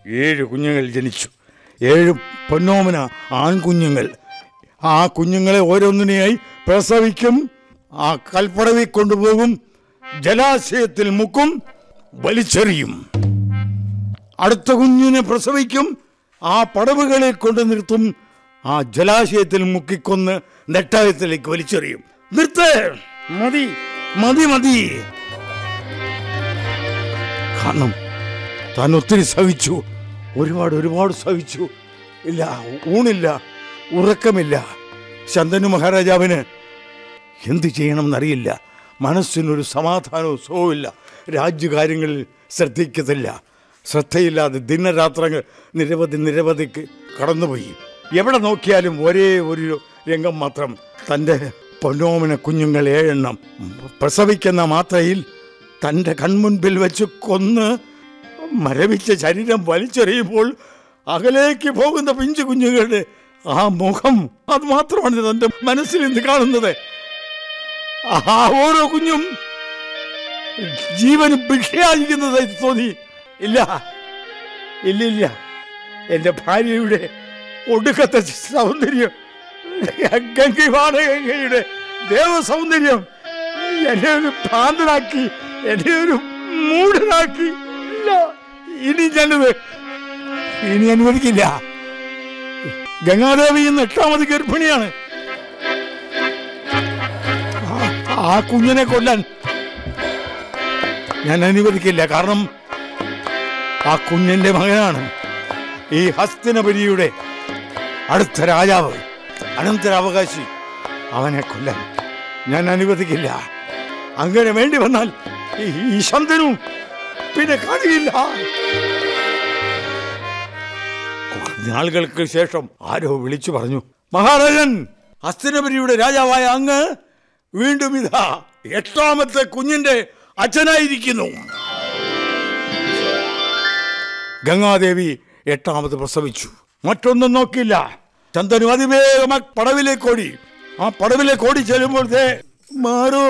ഏഴ് കുഞ്ഞുങ്ങൾ ജനിച്ചു ഏഴ് പൊന്നോമന ആൺകുഞ്ഞുങ്ങൾ ആ കുഞ്ഞുങ്ങളെ ഓരോന്നിനെയായി പ്രസവിക്കും ആ കൽപ്പടവിൽ കൊണ്ടുപോകും ജലാശയത്തിൽ മുക്കും വലിച്ചെറിയും അടുത്ത കുഞ്ഞിനെ പ്രസവിക്കും ആ പടവുകളിൽ കൊണ്ടു നിർത്തും ആ ജലാശയത്തിൽ മുക്കിക്കൊന്ന് നെട്ടായത്തിലേക്ക് വലിച്ചെറിയും നിർത്ത് മതി മതി മതി കാരണം താൻ ഒത്തിരി സഹിച്ചു ഒരുപാട് ഒരുപാട് സഹിച്ചു ഇല്ല ഊണില്ല ഉറക്കമില്ല ശന്തനു മഹാരാജാവിന് എന്തു ചെയ്യണമെന്നറിയില്ല മനസ്സിനൊരു സമാധാനവും സുഖവുമില്ല രാജ്യകാര്യങ്ങളിൽ ശ്രദ്ധിക്കത്തില്ല ശ്രദ്ധയില്ലാതെ ദിനരാത്രങ്ങൾ നിരവധി നിരവധിക്ക് കടന്നുപോയി എവിടെ നോക്കിയാലും ഒരേ ഒരു രംഗം മാത്രം തൻ്റെ പൊന്നോമന കുഞ്ഞുങ്ങൾ ഏഴെണ്ണം പ്രസവിക്കുന്ന മാത്രയിൽ തൻ്റെ കൺമുൻപിൽ വെച്ച് കൊന്ന് മരവിച്ച ശരീരം വലിച്ചെറിയുമ്പോൾ അകലേക്ക് പോകുന്ന പിഞ്ചു കുഞ്ഞുങ്ങളുടെ ആ മുഖം അത് മാത്രമാണ് തൻ്റെ മനസ്സിൽ ഇന്ന് കാണുന്നത് ആ ഓരോ കുഞ്ഞും ജീവന് ഭിക്ഷയായിരിക്കുന്നത് തോന്നി ഇല്ല ഇല്ല ഇല്ല എൻ്റെ ഭാര്യയുടെ ഒടുക്കത്തെ സൗന്ദര്യം ഗംഗിവാണ ഗംഗയുടെ ദേവസൗന്ദര്യം എന്നെ ഒരു ഭ്രാന്തനാക്കി എന്നെ ഒരു മൂഢനാക്കി ഇല്ല ഇനി ഞാനിത് ഇനി അനുവദിക്കില്ല ഗംഗാദേവി ഇന്ന് എട്ടാമത് ഗർഭിണിയാണ് ആ- ആ കുഞ്ഞിനെ കൊല്ലാൻ ഞാൻ അനുവദിക്കില്ല കാരണം ആ കുഞ്ഞിന്റെ മകനാണ് ഈ ഹസ്തിനപുരിയുടെ അടുത്ത രാജാവ് അനന്തരാവകാശി അവനെ കൊല്ലാൻ ഞാൻ അനുവദിക്കില്ല അങ്ങനെ വേണ്ടി വന്നാൽ ഈ- ഈ ശന്തനു പിന്നെ കഴിയില്ല നാളുകൾക്ക് ശേഷം ആരോ വിളിച്ചു പറഞ്ഞു മഹാരാജൻ ഹസ്തിനപുരിയുടെ രാജാവായ അങ്ങ് വീണ്ടും ഇതാ എട്ടാമത്തെ കുഞ്ഞിന്റെ അച്ഛനായിരിക്കുന്നു ഗംഗാദേവി എട്ടാമത് പ്രസവിച്ചു മറ്റൊന്നും നോക്കില്ല ചന്ദനു അതിവേഗം ആ പടവിലേക്ക് ഓടി ആ പടവിലേക്ക് ഓടി ചെല്ലുമ്പോൾ ദേ മാറൂ